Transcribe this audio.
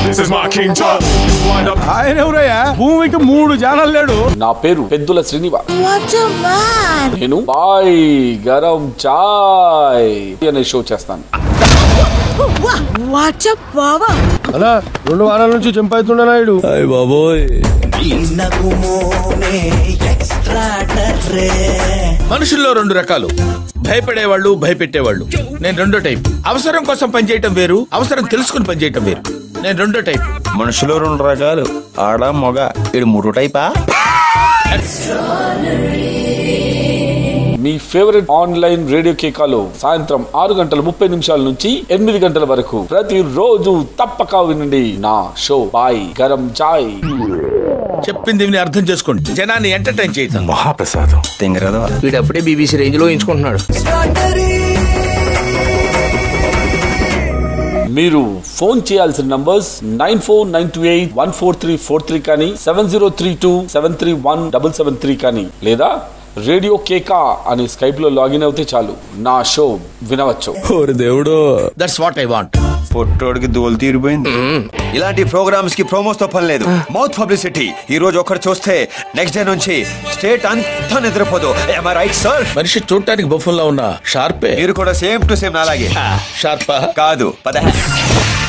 This is my King Tut. You wind up. ఆయన ఎవరయ్యా భూమికి మూడు జానలు లేడు నా పేరు Peddula Srinivas What a man! నేను బాయ్ గరం చాయ్ అనే షో చేస్తాను What a power! అలా రెండు వారాల నుంచి చంపైతుండ నాయుడు అయ్య బాబోయ్ మనుషుల్లో రెండు రకాలు భయపడేవాళ్ళు భయపెట్టేవాళ్ళు నేను రెండో టైప్ అవసరం కోసం పనిచేయటం వేరు అవసరం తెలుసుకుని పనిచేయటం వేరు నేను రెండో టైప్ మనుషులు రెండు రకాలు ఆడ మొగ ఇది మూడు టైపా మీ ఫేవరెట్ ఆన్లైన్ రేడియో కేకాలో సాయంత్రం ఆరు గంటల ముప్పై నిమిషాల నుంచి ఎనిమిది గంటల వరకు ప్రతిరోజు తప్పక వినండి నా షో బాయ్ గరం చాయ్ చెప్పింది విని అర్థం చేసుకోండి జనాన్ని ఎంటర్టైన్ చేయటం Mahaprasadam. తింగరదా వీడు అప్పుడే బీబీసీ రేంజ్ లో ఎంచుకుంటున్నాడు మీరు ఫోన్ చేయాల్సిన numbers nine four nine two eight one four three four three కానీ seven zero three two seven three one double seven three కానీ లేదా రేడియో కేకా అనే స్కైప్ లో లాగిన్ అవుతే చాలు నా షో వినవచ్చు ఓరి దేవుడు దట్స్ వాట్ ఐ వాంట్ పొట్టోడికి దోలు తీరిపోయింది ఇలాంటి ప్రోగ్రామ్స్ కి ప్రోమోస్ తో పని లేదు మౌత్ పబ్లిసిటీ ఈ రోజు ఒకరు చూస్తే నెక్స్ట్ డే నుంచి స్టేట్ అంతా నిద్రపోదు రైట్ సార్ మనిషి చూడటానికి బొఫంలో ఉన్న షార్పే మీరు కూడా సేమ్ టు సేమ్ అలాగే షార్పా కాదు పద